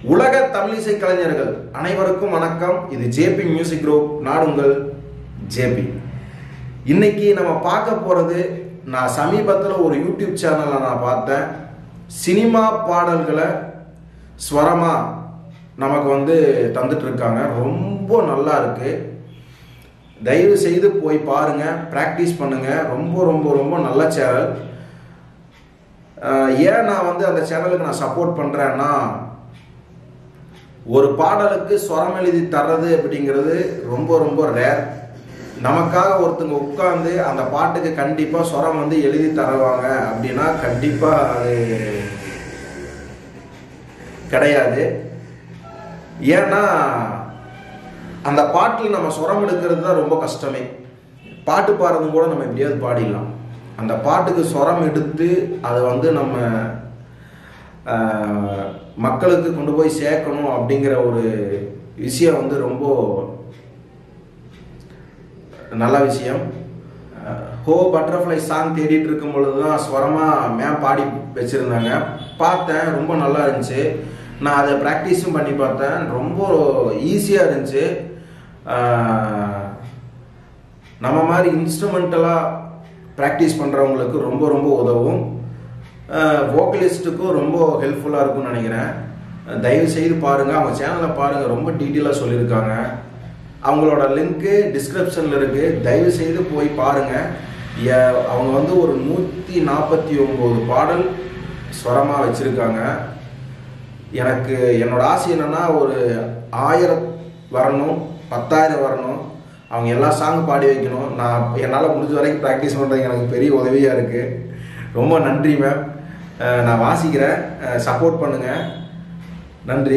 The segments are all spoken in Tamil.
உலக தமிழிசை கலைஞர்கள் அனைவருக்கும் வணக்கம் இது ஜேபி மியூசிக் குரூப் நான் உங்கள் ஜேபி இன்னைக்கு நம்ம பார்க்க போறது நான் சமீபத்தில் ஒரு யூடியூப் சேனலை நான் பார்த்தேன் சினிமா பாடல்களை ஸ்வரமா நமக்கு வந்து தந்துட்டு இருக்காங்க ரொம்ப நல்லா இருக்கு தயவு செய்து போய் பாருங்க ப்ராக்டிஸ் பண்ணுங்க ரொம்ப ரொம்ப ரொம்ப நல்ல சேனல் அஹ் ஏன் நான் வந்து அந்த சேனலுக்கு நான் சப்போர்ட் பண்ணுறேன்னா ஒரு பாடலுக்கு ஸ்வரம் எழுதி தர்றது அப்படிங்கிறது ரொம்ப ரொம்ப ரேர் நமக்காக ஒருத்தங்க உட்கார்ந்து அந்த பாட்டுக்கு கண்டிப்பாக ஸ்வரம் வந்து எழுதி தருவாங்க அப்படின்னா கண்டிப்பாக அது கிடையாது ஏன்னா அந்த பாட்டில் நம்ம சுரம் எடுக்கிறது தான் ரொம்ப கஷ்டமே பாட்டு பாடுறது கூட நம்ம எப்படியாவது பாடிடலாம் அந்த பாட்டுக்கு சுரம் எடுத்து அதை வந்து நம்ம ஆஹ், மக்களுக்கு கொண்டு போய் சேர்க்கணும் அப்படிங்கிற ஒரு விஷயம் வந்து ரொம்ப நல்ல விஷயம் அஹ், ஹோ பட்டர்ஃப்ளை சாங் தேடிட்டு இருக்கும் பொழுது தான் ஸ்வரமாக மேம் பாடி வச்சுருந்தாங்க பார்த்தேன் ரொம்ப நல்லா இருந்துச்சு நான் அதை ப்ராக்டிஸும் பண்ணி பார்த்தேன் ரொம்ப ஈஸியாக இருந்துச்சு அஹ், நம்ம மாதிரி இன்ஸ்ட்ருமெண்டலாக ப்ராக்டிஸ் பண்ணுறவங்களுக்கு ரொம்ப ரொம்ப உதவும் வோக்கலிஸ்ட்டுக்கும் ரொம்ப ஹெல்ப்ஃபுல்லாக இருக்கும்னு நினைக்கிறேன் அஹ், தயவு செய்து பாருங்கள் அவங்க சேனலை பாருங்கள் ரொம்ப டீட்டெயிலாக சொல்லியிருக்காங்க அவங்களோட லிங்க்கு டிஸ்கிரிப்ஷனில் இருக்குது தயவு செய்து போய் பாருங்கள் ஏ- அவங்க வந்து ஒரு நூற்றி நாற்பத்தி ஒம்பது பாடல் ஸ்வரமாக வச்சுருக்காங்க எனக்கு என்னோட ஆசை என்னன்னா ஒரு ஆயிரம் வரணும் பத்தாயிரம் வரணும் அவங்க எல்லா சாங் பாடி வைக்கணும் நான் என்னால் முடிஞ்ச வரைக்கும் ப்ராக்டிஸ் பண்ணுறது எனக்கு பெரிய உதவியாக இருக்குது ரொம்ப நன்றி மேம் நான் வாசிக்கிறேன் சப்போர்ட் பண்ணுங்கள் நன்றி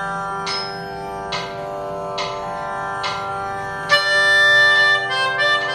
ஆ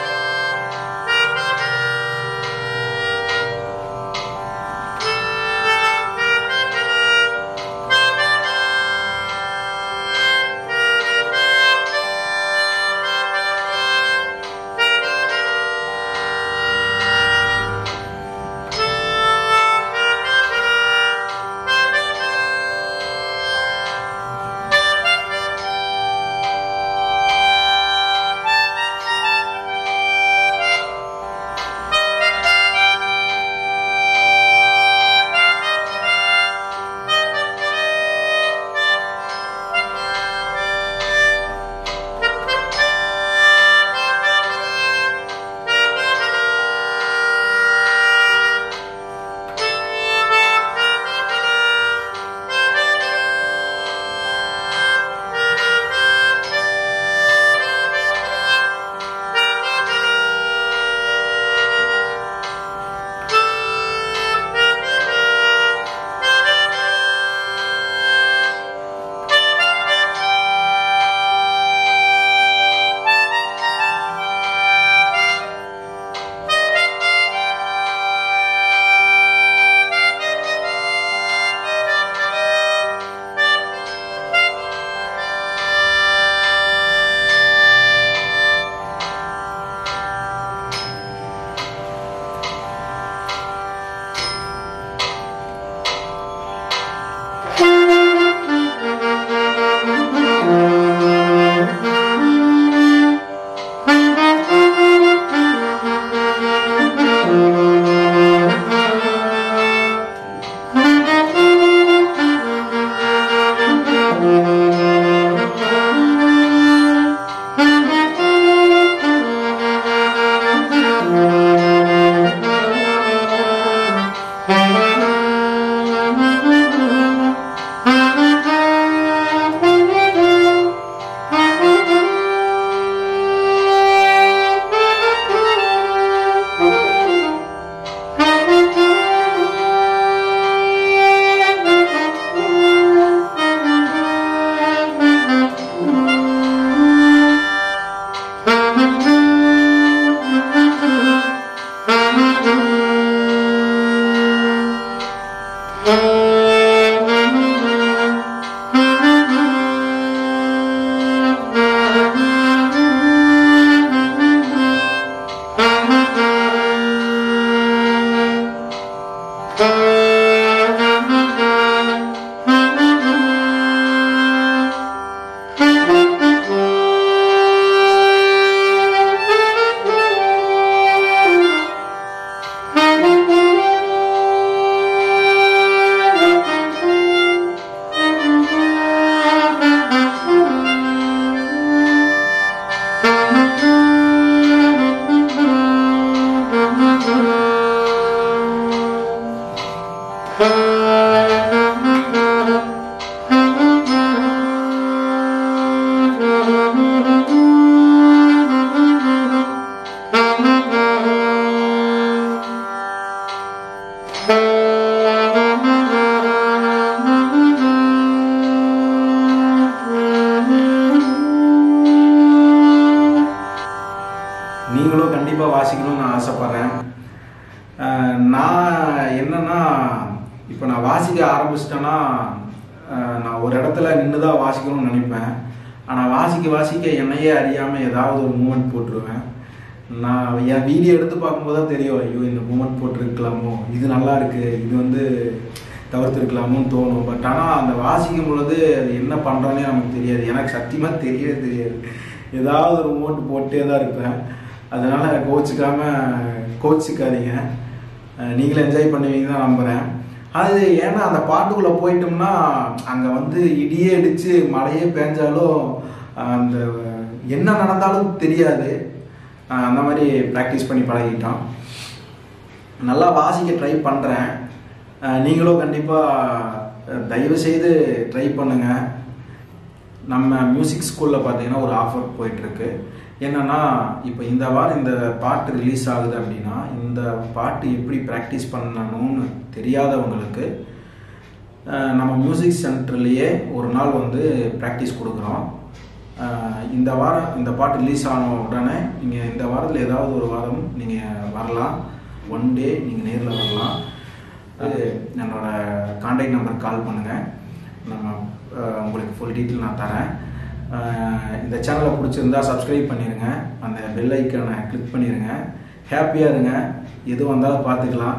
கண்டிப்பாக வாசிக்கணும்னு நான் ஆசைப்பட்றேன் அஹ் நான் என்னன்னா இப்போ நான் வாசிக்க ஆரம்பிச்சிட்டேன்னா அஹ் நான் ஒரு இடத்துல நின்று தான் வாசிக்கணும்னு நினைப்பேன் ஆனால் வாசிக்க வாசிக்க என்னையே அறியாமல் ஏதாவது ஒரு மூமெண்ட் போட்டுருவேன் நான் என் வீடியோ எடுத்து பார்க்கும்போது தான் தெரியும் ஐயோ இந்த மூமெண்ட் போட்டிருக்கலாமோ இது நல்லா இருக்கு இது வந்து தவிர்த்துருக்கலாமோன்னு தோணும் பட் ஆனால் அந்த வாசிக்கும் பொழுது அது என்ன பண்ணுறோன்னே நமக்கு தெரியாது எனக்கு சத்தியமாக தெரியவே தெரியாது ஏதாவது ஒரு மூமெண்ட் போட்டே தான் இருப்பேன் அதனால கோச்சிக்காம கோச்சிக்காதீங்க அஹ் நீங்களும் என்ஜாய் பண்ணுவீங்க தான் நம்புகிறேன் அது ஏன்னா அந்த பாட்டுக்குள்ளே போயிட்டோம்னா அங்கே வந்து இடியே அடித்து மழையே பேஞ்சாலும் அஹ் அந்த என்ன நடந்தாலும் தெரியாது அஹ் அந்த மாதிரி ப்ராக்டிஸ் பண்ணி பழகிட்டோம் நல்லா வாசிக்க ட்ரை பண்ணுறேன் நீங்களும் கண்டிப்பாக தயவு செய்து ட்ரை பண்ணுங்கள் நம்ம மியூசிக் ஸ்கூலில் பார்த்தீங்கன்னா ஒரு ஆஃபர் போயிட்டுருக்கு என்னன்னா இப்போ இந்த வாரம் இந்த பாட்டு ரிலீஸ் ஆகுது அப்படின்னா இந்த பாட்டு எப்படி ப்ராக்டிஸ் பண்ணணும்னு தெரியாதவங்களுக்கு அஹ், நம்ம மியூசிக் சென்டர்லேயே ஒரு நாள் வந்து ப்ராக்டிஸ் கொடுக்குறோம் அஹ், இந்த வாரம் இந்த பாட்டு ரிலீஸ் ஆன உடனே நீங்கள் இந்த வாரத்தில் ஏதாவது ஒரு வாரம் நீங்கள் வரலாம் ஒன் டே நீங்கள் நேரில் வரலாம் அது என்னோட காண்டாக்ட் நம்பருக்கு கால் பண்ணுங்கள் நம்ம அஹ், உங்களுக்கு ஃபுல் டீட்டெயில் நான் தரேன் அஹ், இந்த சேனலை பிடிச்சிருந்தா சப்ஸ்கிரைப் பண்ணிடுங்க அந்த பெல் ஐக்கானை கிளிக் பண்ணிடுங்க ஹாப்பியாக இருங்க எது வந்தாலும் பார்த்துக்கலாம்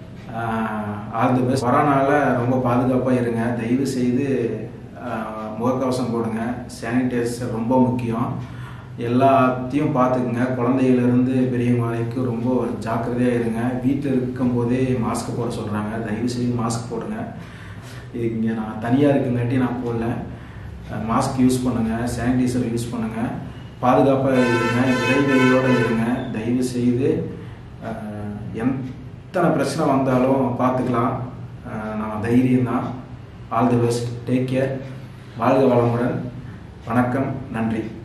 ஆல் தி பெஸ்ட் கொரோனால ரொம்ப பாதுகாப்பாக இருங்க தயவு செய்து அஹ், முகக்கவசம் போடுங்க சானிடைசர் ரொம்ப முக்கியம் எல்லாத்தையும் பார்த்துக்குங்க குழந்தையிலேருந்து பெரியவங்க வரைக்கும் ரொம்ப ஜாக்கிரதையாக இருங்க வீட்டில் இருக்கும்போதே மாஸ்க் போட சொல்கிறாங்க தயவு செய்து மாஸ்க் போடுங்க இங்கே நான் தனியாக இருக்குங்காட்டி நான் போடல மாஸ்க் யூஸ் பண்ணுங்கள் சானிடைசர் யூஸ் பண்ணுங்கள் பாதுகாப்பாக இருங்க இடைவெளியோடு இருங்க தயவு செய்து அஹ், எத்தனை பிரச்சனை வந்தாலும் பார்த்துக்கலாம் அஹ், நம்ம தைரியம் தான் all the best take care வாழ்க வளமுடன் வணக்கம் நன்றி